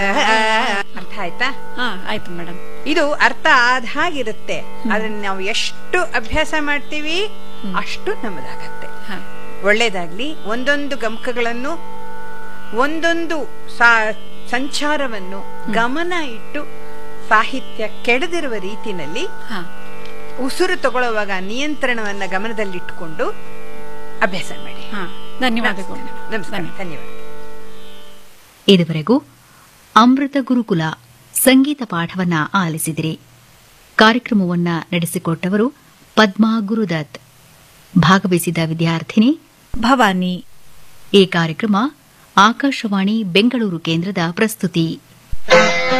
ಅರ್ಥ ಆಯ್ತಾ ಹಾ ಆಯ್ತು ಮೇಡಮ್ ಇದು ಅರ್ಥ ಆದ ಹಾಗಿರುತ್ತೆ ಅದನ್ನ ನಾವು ಎಷ್ಟು ಅಭ್ಯಾಸ ಮಾಡ್ತೀವಿ ಅಷ್ಟು ನಮ್ಮದಾಗತ್ತೆ ಹಾ ಒಳ್ಳೇದಾಗ್ಲಿ ಒಂದೊಂದು ಗಮಕಗಳನ್ನು ಒಂದೊಂದು ಸಾ- ಸಂಚಾರವನ್ನು ಗಮನ ಇಟ್ಟು ಸಾಹಿತ್ಯ ಕೆಡದಿರುವ ರೀತಿನಲ್ಲಿ ಹಾ ಉಸಿರು ತಗೊಳ್ಳುವಾಗ ನಿಯಂತ್ರಣವನ್ನ ಗಮನದಲ್ಲಿಟ್ಟುಕೊಂಡು ಅಭ್ಯಾಸ ಮಾಡಿ ಹಾ ಧನ್ಯವಾದಗಳು ನಮಸ್ಕಾರ ಧನ್ಯವಾದ ಇದುವರೆಗೂ ಅಮೃತ ಗುರುಕುಲ ಸಂಗೀತ ಪಾಠವನ್ನ ಆಲಿಸಿದಿರಿ ಕಾರ್ಯಕ್ರಮವನ್ನ ನಡೆಸಿಕೊಟ್ಟವರು ಪದ್ಮಾ ಗುರುದತ್ ಭಾಗವಹಿಸಿದ ವಿದ್ಯಾರ್ಥಿನಿ ಭವಾನಿ ಈ ಕಾರ್ಯಕ್ರಮ ಆಕಾಶವಾಣಿ ಬೆಂಗಳೂರು ಕೇಂದ್ರದ ಪ್ರಸ್ತುತಿ